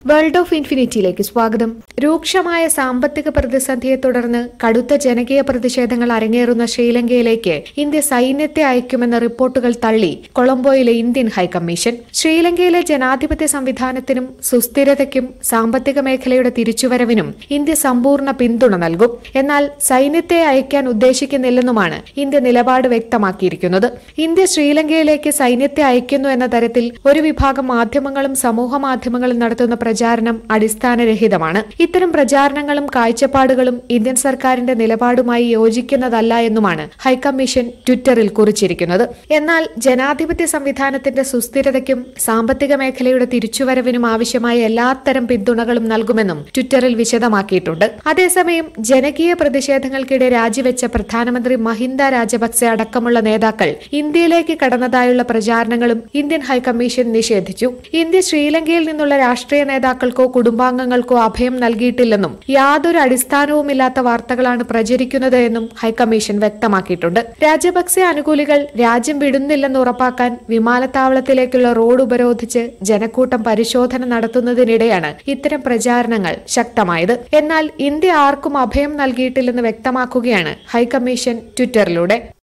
world of ഇൻഫിനിറ്റിയിലേക്ക് സ്വാഗതം രൂക്ഷമായ സാമ്പത്തിക പ്രതിസന്ധിയെ തുടർന്ന് കടുത്ത ജനകീയ പ്രതിഷേധങ്ങൾ അരങ്ങേറുന്ന ശ്രീലങ്കയിലേക്ക് ഇന്ത്യ സൈന്യത്തെ അയക്കുമെന്ന റിപ്പോർട്ടുകൾ തള്ളി കൊളംബോയിലെ ഇന്ത്യൻ ഹൈക്കമ്മീഷൻ ശ്രീലങ്കയിലെ ജനാധിപത്യ സംവിധാനത്തിനും സുസ്ഥിരതയ്ക്കും സാമ്പത്തിക മേഖലയുടെ തിരിച്ചുവരവിനും ഇന്ത്യ സമ്പൂർണ്ണ പിന്തുണ നൽകും എന്നാൽ സൈന്യത്തെ അയക്കാൻ ഉദ്ദേശിക്കുന്നില്ലെന്നുമാണ് ഇന്ത്യ നിലപാട് വ്യക്തമാക്കിയിരിക്കുന്നത് ഇന്ത്യ ശ്രീലങ്കയിലേക്ക് സൈന്യത്തെ അയക്കുന്നു എന്ന തരത്തിൽ ഒരു വിഭാഗം മാധ്യമങ്ങളും സമൂഹ മാധ്യമങ്ങളും നടത്തുന്ന പ്രചാരണം അടിസ്ഥാനരഹിതമാണ് ഇത്തരം പ്രചാരണങ്ങളും കാഴ്ചപ്പാടുകളും ഇന്ത്യൻ സർക്കാരിന്റെ നിലപാടുമായി യോജിക്കുന്നതല്ല എന്നുമാണ് ഹൈക്കമ്മീഷൻ ട്വിറ്ററിൽ കുറിച്ചിരിക്കുന്നത് എന്നാൽ ജനാധിപത്യ സംവിധാനത്തിന്റെ സുസ്ഥിരതയ്ക്കും സാമ്പത്തിക മേഖലയുടെ തിരിച്ചുവരവിനും ആവശ്യമായ എല്ലാത്തരം പിന്തുണകളും നൽകുമെന്നും ട്വിറ്ററിൽ വിശദമാക്കിയിട്ടുണ്ട് അതേസമയം ജനകീയ പ്രതിഷേധങ്ങൾക്കിടെ രാജിവെച്ച പ്രധാനമന്ത്രി മഹിന്ദ രാജപക്സെ അടക്കമുള്ള നേതാക്കൾ ഇന്ത്യയിലേക്ക് കടന്നതായുള്ള പ്രചാരണങ്ങളും ഇന്ത്യൻ ഹൈക്കമ്മീഷൻ നിഷേധിച്ചു ഇന്ത്യ ശ്രീലങ്കയിൽ നിന്നുള്ള രാഷ്ട്രീയ നേതാക്കൾക്കോ കുടുംബാംഗങ്ങൾക്കോ അഭയം നൽകിയിട്ടില്ലെന്നും യാതൊരു അടിസ്ഥാനവുമില്ലാത്ത വാർത്തകളാണ് പ്രചരിക്കുന്നത് എന്നും ഹൈക്കമ്മീഷൻ വ്യക്തമാക്കിയിട്ടുണ്ട് രാജപക്സെ അനുകൂലികൾ രാജ്യം വിടുന്നില്ലെന്ന് ഉറപ്പാക്കാൻ വിമാനത്താവളത്തിലേക്കുള്ള റോഡ് ഉപരോധിച്ച് ജനക്കൂട്ടം പരിശോധന നടത്തുന്നതിനിടെയാണ് ഇത്തരം പ്രചാരണങ്ങൾ ശക്തമായത് എന്നാൽ ഇന്ത്യ ആർക്കും അഭയം നൽകിയിട്ടില്ലെന്ന് വ്യക്തമാക്കുകയാണ് ഹൈക്കമ്മീഷൻ ട്വിറ്ററിലൂടെ